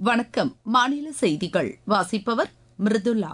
வணக்கம் மாநில செய்திகள் வாசிப்பவர் மிருதுளா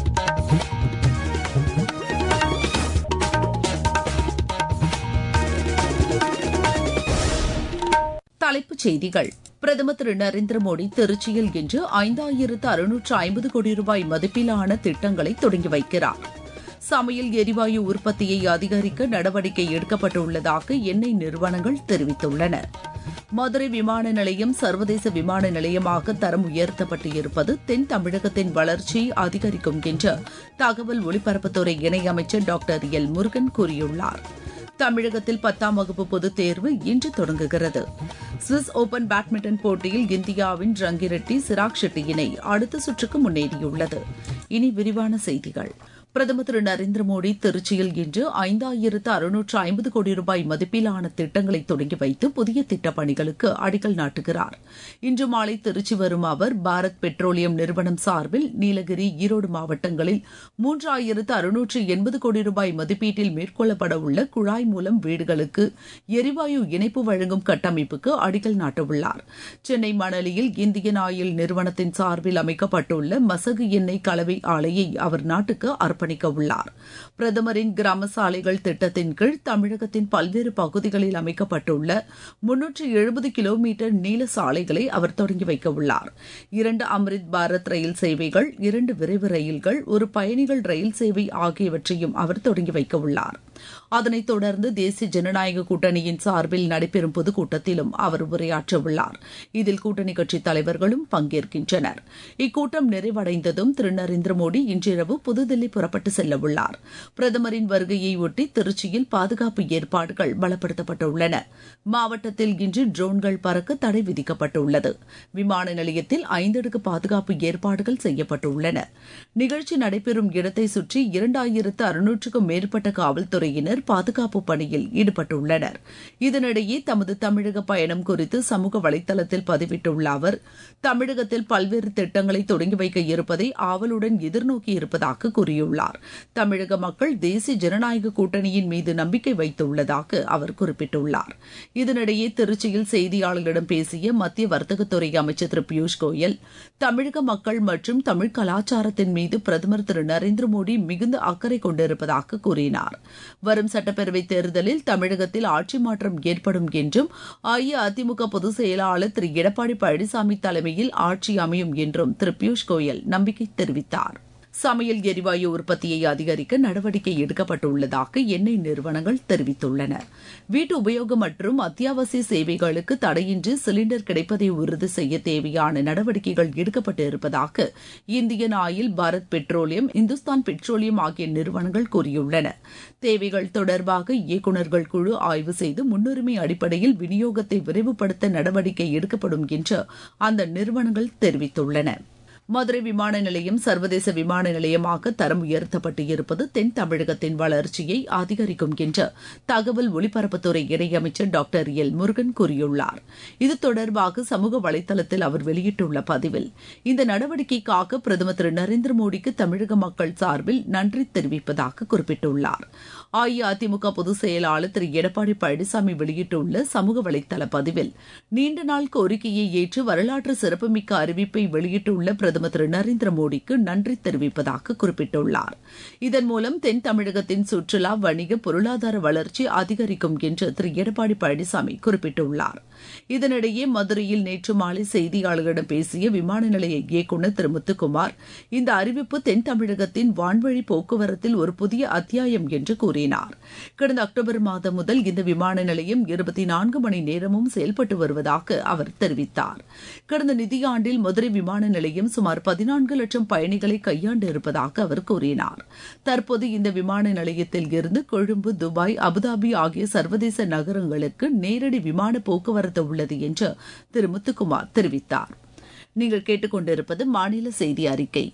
தலைப்புச் செய்திகள் பிரதமர் திரு நரேந்திர மோடி திருச்சியில் இன்று ஐந்தாயிரத்து அறுநூற்று ஐம்பது கோடி ரூபாய் மதிப்பிலான திட்டங்களை தொடங்கி வைக்கிறார் சமையல் எரிவாயு உற்பத்தியை அதிகரிக்க நடவடிக்கை எடுக்கப்பட்டுள்ளதாக எண்ணெய் நிறுவனங்கள் தெரிவித்துள்ளன மதுரை விமான நிலையம் சர்வதேச விமான நிலையமாக தரம் உயர்த்தப்பட்டு இருப்பது தென் தமிழகத்தின் வளர்ச்சியை அதிகரிக்கும் என்று தகவல் ஒலிபரப்புத்துறை இணையமைச்சர் டாக்டர் எல் முருகன் கூறியுள்ளார் தமிழகத்தில் பத்தாம் வகுப்பு பொதுத் தேர்வு இன்று தொடங்குகிறது சுவிஸ் ஓபன் பேட்மிண்டன் போட்டியில் இந்தியாவின் ரங்கிரெட்டி சிராக் ஷெட்டி இணை அடுத்த சுற்றுக்கு முன்னேறியுள்ளது இனி விரிவான செய்திகள் பிரதமர் திரு நரேந்திர மோடி திருச்சியில் இன்று ஐந்தாயிரத்து அறுநூற்று ஐம்பது கோடி ரூபாய் மதிப்பிலான திட்டங்களை தொடங்கி வைத்து புதிய திட்டப் பணிகளுக்கு அடிக்கல் நாட்டுகிறார் இன்று மாலை திருச்சி வரும் அவர் பாரத் பெட்ரோலியம் நிறுவனம் சார்பில் நீலகிரி ஈரோடு மாவட்டங்களில் மூன்றாயிரத்து அறுநூற்று எண்பது கோடி ரூபாய் மதிப்பீட்டில் மேற்கொள்ளப்பட உள்ள குழாய் மூலம் வீடுகளுக்கு எரிவாயு இணைப்பு வழங்கும் கட்டமைப்புக்கு அடிக்கல் நாட்டவுள்ளார் சென்னை மணலியில் இந்தியன் ஆயில் நிறுவனத்தின் சார்பில் அமைக்கப்பட்டுள்ள மசகு எண்ணெய் கலவை ஆலையை அவர் நாட்டுக்கு அர்ப்பணித்தார் அர்ப்பணிக்க உள்ளார் பிரதமரின் கிராம சாலைகள் திட்டத்தின் கீழ் தமிழகத்தின் பல்வேறு பகுதிகளில் அமைக்கப்பட்டுள்ள முன்னூற்று எழுபது கிலோமீட்டர் நீள சாலைகளை அவர் தொடங்கி வைக்க உள்ளார் இரண்டு அம்ரித் பாரத் ரயில் சேவைகள் இரண்டு விரைவு ரயில்கள் ஒரு பயணிகள் ரயில் சேவை ஆகியவற்றையும் அவர் தொடங்கி வைக்க உள்ளார் அதனைத் தொடர்ந்து தேசிய ஜனநாயக கூட்டணியின் சார்பில் நடைபெறும் பொதுக்கூட்டத்திலும் அவர் உரையாற்ற உள்ளார் இதில் கூட்டணி கட்சித் தலைவர்களும் பங்கேற்கின்றனர் இக்கூட்டம் நிறைவடைந்ததும் திரு நரேந்திர மோடி இன்றிரவு புதுதில்லி புறப்பட்டு செல்ல உள்ளார் பிரதமரின் வருகையை ஒட்டி திருச்சியில் பாதுகாப்பு ஏற்பாடுகள் பலப்படுத்தப்பட்டுள்ளன மாவட்டத்தில் இன்று ட்ரோன்கள் பறக்க தடை விதிக்கப்பட்டுள்ளது விமான நிலையத்தில் ஐந்தடுக்கு பாதுகாப்பு ஏற்பாடுகள் செய்யப்பட்டுள்ளன நிகழ்ச்சி நடைபெறும் இடத்தை சுற்றி இரண்டாயிரத்து அறுநூற்றுக்கும் மேற்பட்ட காவல்துறையினர் பாதுகாப்பு பணியில் ஈடுபட்டுள்ளனர் இதனிடையே தமது தமிழக பயணம் குறித்து சமூக வலைதளத்தில் பதிவிட்டுள்ள அவர் தமிழகத்தில் பல்வேறு திட்டங்களை தொடங்கி வைக்க இருப்பதை ஆவலுடன் எதிர்நோக்கி இருப்பதாக கூறியுள்ளார் தமிழக மக்கள் தேசிய ஜனநாயக கூட்டணியின் மீது நம்பிக்கை வைத்துள்ளதாக அவர் குறிப்பிட்டுள்ளார் இதனிடையே திருச்சியில் செய்தியாளர்களிடம் பேசிய மத்திய வர்த்தகத்துறை அமைச்சர் திரு பியூஷ் கோயல் தமிழக மக்கள் மற்றும் தமிழ் கலாச்சாரத்தின் மீது பிரதமர் திரு நரேந்திர மோடி மிகுந்த அக்கறை கொண்டிருப்பதாக கூறினார் வரும் சட்டப்பேரவைத் தேர்தலில் தமிழகத்தில் ஆட்சி மாற்றம் ஏற்படும் என்றும் அஇஅதிமுக பொதுச் செயலாளர் திரு எடப்பாடி பழனிசாமி தலைமையில் ஆட்சி அமையும் என்றும் திரு பியூஷ் கோயல் நம்பிக்கை தெரிவித்தார் சமையல் எரிவாயு உற்பத்தியை அதிகரிக்க நடவடிக்கை எடுக்கப்பட்டுள்ளதாக எண்ணெய் நிறுவனங்கள் தெரிவித்துள்ளன வீட்டு உபயோகம் மற்றும் அத்தியாவசிய சேவைகளுக்கு தடையின்றி சிலிண்டர் கிடைப்பதை உறுதி செய்ய தேவையான நடவடிக்கைகள் எடுக்கப்பட்டு இருப்பதாக Indian Oil Bharat Petroleum Hindustan Petroleum ஆகிய நிறுவனங்கள் கூறியுள்ளன தேவைகள் தொடர்பாக இயக்குநர்கள் குழு ஆய்வு செய்து முன்னுரிமை அடிப்படையில் விநியோகத்தை விரைவுபடுத்த நடவடிக்கை எடுக்கப்படும் என்று அந்த நிறுவனங்கள் தெரிவித்துள்ளன மதுரை விமான நிலையம் சர்வதேச விமான நிலையமாக தரம் உயர்த்தப்பட்டு இருப்பது தென் தமிழகத்தின் வளர்ச்சியை அதிகரிக்கும் என்று தகவல் ஒலிபரப்புத்துறை இணையமைச்சர் டாக்டர் எல் முருகன் கூறியுள்ளார் இது தொடர்பாக சமூக வலைதளத்தில் அவர் வெளியிட்டுள்ள பதிவில் இந்த நடவடிக்கைக்காக பிரதமர் திரு நரேந்திர மோடிக்கு தமிழக மக்கள் சார்பில் நன்றி தெரிவிப்பதாக குறிப்பிட்டுள்ளார் அஇஅதிமுக பொதுச் செயலாளர் திரு எடப்பாடி பழனிசாமி வெளியிட்டுள்ள சமூக வலைதள பதிவில் நீண்ட நாள் கோரிக்கையை ஏற்று வரலாற்று சிறப்புமிக்க அறிவிப்பை வெளியிட்டுள்ள பிரதமர் திரு நரேந்திர மோடிக்கு நன்றி தெரிவிப்பதாக குறிப்பிட்டுள்ளார் இதன் மூலம் தென் தமிழகத்தின் சுற்றுலா வணிக பொருளாதார வளர்ச்சி அதிகரிக்கும் என்று திரு எடப்பாடி பழனிசாமி குறிப்பிட்டுள்ளார் இதனிடையே மதுரையில் நேற்று மாலை செய்தியாளர்களிடம் பேசிய விமான நிலைய இயக்குநர் திரு முத்துக்குமார் இந்த அறிவிப்பு தென் தமிழகத்தின் வான்வழி போக்குவரத்தில் ஒரு புதிய அத்தியாயம் என்று கூறினார் கடந்த அக்டோபர் மாதம் முதல் இந்த விமான நிலையம் இருபத்தி நான்கு மணி நேரமும் செயல்பட்டு வருவதாக அவர் தெரிவித்தார் கடந்த நிதியாண்டில் மதுரை விமான நிலையம் சுமார் பதினான்கு லட்சம் பயணிகளை கையாண்டு இருப்பதாக அவர் கூறினார் தற்போது இந்த விமான நிலையத்தில் இருந்து கொழும்பு துபாய் அபுதாபி ஆகிய சர்வதேச நகரங்களுக்கு நேரடி விமான போக்குவரத்து உள்ளது என்று திரு முத்துக்குமார் தெரிவித்தார் நீங்கள் கேட்டுக்கொண்டிருப்பது மாநில செய்தி அறிக்கை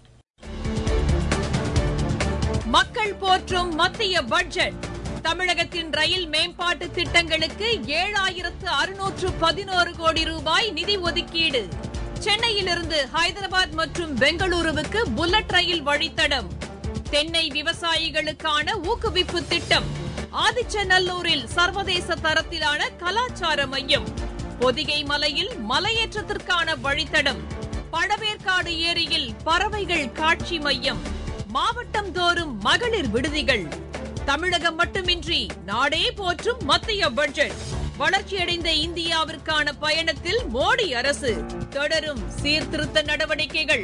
மக்கள் போற்றும் மத்திய பட்ஜெட் தமிழகத்தின் ரயில் மேம்பாட்டு திட்டங்களுக்கு ஏழாயிரத்து அறுநூற்று பதினோரு கோடி ரூபாய் நிதி ஒதுக்கீடு சென்னையிலிருந்து ஹைதராபாத் மற்றும் பெங்களூருவுக்கு புல்லட் ரயில் வழித்தடம் தென்னை விவசாயிகளுக்கான ஊக்குவிப்பு திட்டம் ஆதிச்சநல்லூரில் சர்வதேச தரத்திலான கலாச்சார மையம் பொதிகை மலையில் மலையேற்றத்திற்கான வழித்தடம் பழவேற்காடு ஏரியில் பறவைகள் காட்சி மையம் மாவட்டம் தோறும் மகளிர் விடுதிகள் தமிழகம் மட்டுமின்றி நாடே போற்றும் மத்திய பட்ஜெட் வளர்ச்சியடைந்த இந்தியாவிற்கான பயணத்தில் மோடி அரசு தொடரும் சீர்திருத்த நடவடிக்கைகள்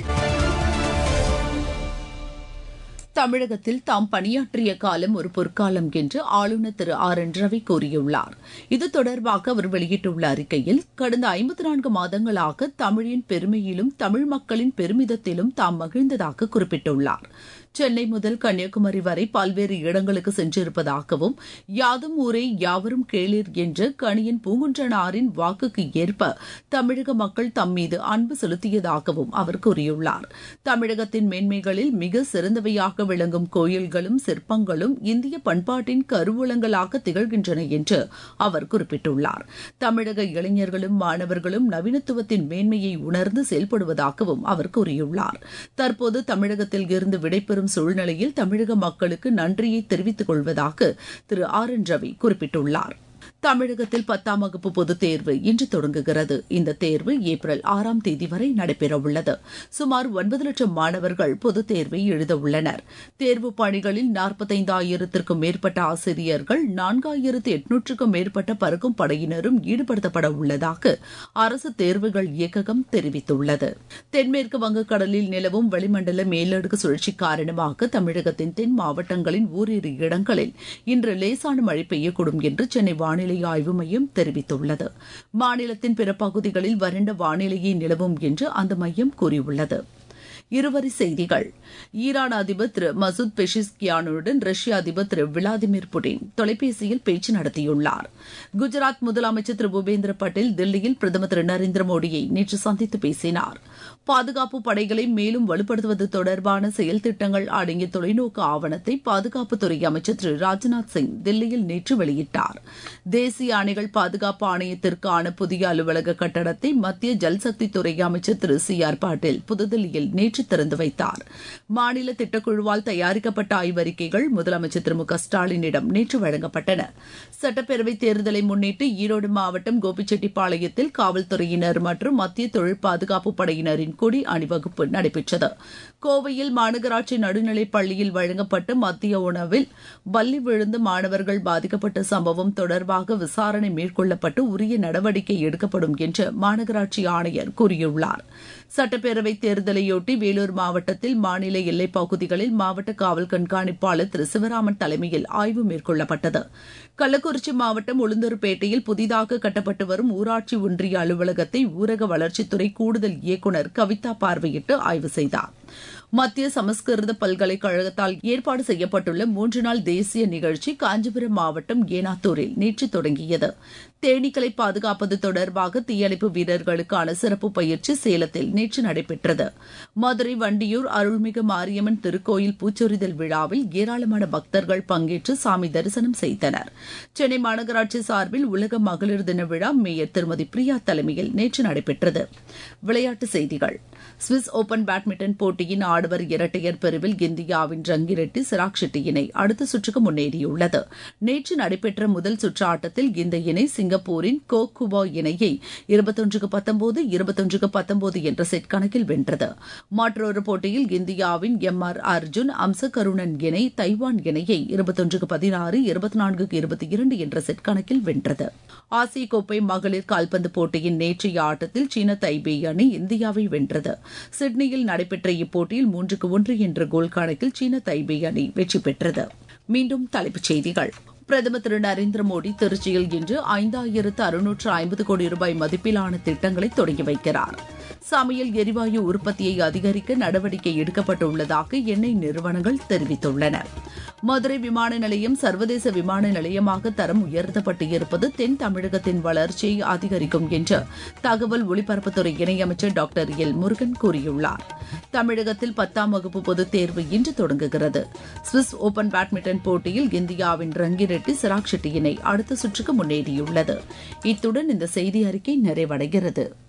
தமிழகத்தில் தாம் பணியாற்றிய காலம் ஒரு பொற்காலம் என்று ஆளுநர் திரு ஆர் என் ரவி கூறியுள்ளார் இது தொடர்பாக அவர் வெளியிட்டுள்ள அறிக்கையில் கடந்த ஐம்பத்தி நான்கு மாதங்களாக தமிழின் பெருமையிலும் தமிழ் மக்களின் பெருமிதத்திலும் தாம் மகிழ்ந்ததாக குறிப்பிட்டுள்ளார் சென்னை முதல் கன்னியாகுமரி வரை பல்வேறு இடங்களுக்கு சென்றிருப்பதாகவும் யாதும் ஊரே யாவரும் கேளீர் என்ற கணியன் பூங்குன்றனாரின் வாக்குக்கு ஏற்ப தமிழக மக்கள் தம் மீது அன்பு செலுத்தியதாகவும் அவர் கூறியுள்ளார் தமிழகத்தின் மேன்மைகளில் மிக சிறந்தவையாக விளங்கும் கோயில்களும் சிற்பங்களும் இந்திய பண்பாட்டின் கருவூலங்களாக திகழ்கின்றன என்று அவர் குறிப்பிட்டுள்ளார் தமிழக இளைஞர்களும் மாணவர்களும் நவீனத்துவத்தின் மேன்மையை உணர்ந்து செயல்படுவதாகவும் அவர் கூறியுள்ளார் தற்போது தமிழகத்தில் இருந்து விடைபெறும் சூழ்நிலையில் தமிழக மக்களுக்கு நன்றியை தெரிவித்துக் கொள்வதாக திரு ஆர் என் ரவி குறிப்பிட்டுள்ளார் தமிழகத்தில் பத்தாம் வகுப்பு பொதுத் தேர்வு இன்று தொடங்குகிறது இந்த தேர்வு ஏப்ரல் ஆறாம் தேதி வரை நடைபெறவுள்ளது சுமார் ஒன்பது லட்சம் மாணவர்கள் பொதுத் தேர்வை எழுத உள்ளனர் தேர்வு பணிகளில் நாற்பத்தைந்தாயிரத்திற்கும் மேற்பட்ட ஆசிரியர்கள் நான்காயிரத்து எட்நூற்றுக்கும் மேற்பட்ட பறக்கும் படையினரும் ஈடுபடுத்தப்பட உள்ளதாக அரசு தேர்வுகள் இயக்ககம் தெரிவித்துள்ளது தென்மேற்கு வங்கக்கடலில் நிலவும் வளிமண்டல மேலடுக்கு சுழற்சி காரணமாக தமிழகத்தின் தென் மாவட்டங்களின் ஓரிரு இடங்களில் இன்று லேசான மழை பெய்யக்கூடும் என்று சென்னை வானிலை ஆய்வு மையம் தெரிவித்துள்ளது மாநிலத்தின் பிற பகுதிகளில் வறண்ட வானிலையே நிலவும் என்று அந்த மையம் கூறியுள்ளது இருவரி செய்திகள் ஈரான் அதிபர் திரு மசூத் பெஷிஸ்கியானுடன் ரஷ்ய அதிபர் திரு விளாடிமிர் புடின் தொலைபேசியில் பேச்சு நடத்தியுள்ளார் குஜராத் முதலமைச்சர் திரு பூபேந்திர பட்டேல் தில்லியில் பிரதமர் திரு நரேந்திர மோடியை நேற்று சந்தித்து பேசினார் பாதுகாப்பு படைகளை மேலும் வலுப்படுத்துவது தொடர்பான செயல் திட்டங்கள் அடங்கிய தொலைநோக்கு ஆவணத்தை பாதுகாப்புத்துறை அமைச்சர் திரு ராஜ்நாத் சிங் தில்லியில் நேற்று வெளியிட்டார் தேசிய அணைகள் பாதுகாப்பு ஆணையத்திற்கான புதிய அலுவலக கட்டடத்தை மத்திய ஜல்சக்தி துறை அமைச்சர் திரு சி ஆர் பாட்டீல் புதுதில்லியில் நேற்று திறந்து வைத்தார் மாநில திட்டக்குழுவால் தயாரிக்கப்பட்ட ஆய்வறிக்கைகள் முதலமைச்சர் திரு மு க ஸ்டாலினிடம் நேற்று வழங்கப்பட்டன சட்டப்பேரவைத் தேர்தலை முன்னிட்டு ஈரோடு மாவட்டம் கோபிச்செட்டிப்பாளையத்தில் காவல்துறையினர் மற்றும் மத்திய தொழில் பாதுகாப்பு படையினரின் கொடி அணிவகுப்பு நடைபெற்றது கோவையில் மாநகராட்சி நடுநிலைப் பள்ளியில் வழங்கப்பட்ட மத்திய உணவில் பல்லி விழுந்து மாணவர்கள் பாதிக்கப்பட்ட சம்பவம் தொடர்பாக விசாரணை மேற்கொள்ளப்பட்டு உரிய நடவடிக்கை எடுக்கப்படும் என்று மாநகராட்சி ஆணையர் கூறியுள்ளார் சட்டப்பேரவைத் தேர்தலையொட்டி வேலூர் மாவட்டத்தில் மாநில எல்லைப் பகுதிகளில் மாவட்ட காவல் கண்காணிப்பாளர் திரு சிவராமன் தலைமையில் ஆய்வு மேற்கொள்ளப்பட்டது கள்ளக்குறிச்சி மாவட்டம் உளுந்தூர்பேட்டையில் புதிதாக கட்டப்பட்டு வரும் ஊராட்சி ஒன்றிய அலுவலகத்தை ஊரக வளர்ச்சித்துறை கூடுதல் இயக்குநர் கவிதா பார்வையிட்டு ஆய்வு செய்தார் மத்திய சமஸ்கிருத பல்கலைக்கழகத்தால் ஏற்பாடு செய்யப்பட்டுள்ள மூன்று நாள் தேசிய நிகழ்ச்சி காஞ்சிபுரம் மாவட்டம் ஏனாத்தூரில் நேற்று தொடங்கியது தேனீக்களை பாதுகாப்பது தொடர்பாக தீயணைப்பு வீரர்களுக்கான சிறப்பு பயிற்சி சேலத்தில் நேற்று நடைபெற்றது மதுரை வண்டியூர் அருள்மிகு மாரியம்மன் திருக்கோயில் பூச்சொரிதல் விழாவில் ஏராளமான பக்தர்கள் பங்கேற்று சாமி தரிசனம் செய்தனர் சென்னை மாநகராட்சி சார்பில் உலக மகளிர் தின விழா மேயர் திருமதி பிரியா தலைமையில் நேற்று நடைபெற்றது விளையாட்டுச் செய்திகள் சுவிஸ் ஓபன் பேட்மிண்டன் போட்டியின் ஆடவர் இரட்டையர் பிரிவில் இந்தியாவின் ரங்கிரெட்டி சிராக் ஷெட்டி இணை அடுத்த சுற்றுக்கு முன்னேறியுள்ளது நேற்று நடைபெற்ற முதல் சுற்று ஆட்டத்தில் இந்த இணை சிங்கப்பூரின் கோகுவா இணையை இருபத்தொன்றுக்கு பத்தொன்பது இருபத்தொன்றுக்கு பத்தொன்பது என்ற செட் கணக்கில் வென்றது மற்றொரு போட்டியில் இந்தியாவின் எம் ஆர் அர்ஜுன் அம்சகருணன் இணை தைவான் இணையை இருபத்தொன்றுக்கு பதினாறு இருபத்தி நான்குக்கு இருபத்தி இரண்டு என்ற செட் கணக்கில் வென்றது ஆசிய கோப்பை மகளிர் கால்பந்து போட்டியின் நேற்றைய ஆட்டத்தில் சீன தைபே அணி இந்தியாவை வென்றது சிட்னியில் நடைபெற்ற இப்போட்டியில் மூன்றுக்கு ஒன்று என்ற கோல் கணக்கில் சீன தைபே அணி வெற்றி பெற்றது மீண்டும் தலைப்புச் செய்திகள் பிரதமர் திரு நரேந்திர மோடி திருச்சியில் இன்று ஐந்தாயிரத்து அறுநூற்று ஐம்பது கோடி ரூபாய் மதிப்பிலான திட்டங்களை தொடங்கி வைக்கிறார் சமையல் எரிவாயு உற்பத்தியை அதிகரிக்க நடவடிக்கை எடுக்கப்பட்டுள்ளதாக எண்ணெய் நிறுவனங்கள் தெரிவித்துள்ளன மதுரை விமான நிலையம் சர்வதேச விமான நிலையமாக தரம் உயர்த்தப்பட்டு இருப்பது தென் தமிழகத்தின் வளர்ச்சியை அதிகரிக்கும் என்று தகவல் ஒலிபரப்புத்துறை இணையமைச்சர் டாக்டர் எல் முருகன் கூறியுள்ளார் தமிழகத்தில் பத்தாம் வகுப்பு பொதுத் தேர்வு இன்று தொடங்குகிறது சுவிஸ் ஓபன் பேட்மிண்டன் போட்டியில் இந்தியாவின் ரங்கிரெட்டி சிராக் ஷெட்டி இணை அடுத்த சுற்றுக்கு முன்னேறியுள்ளது இத்துடன் இந்த செய்தி அறிக்கை நிறைவடைகிறது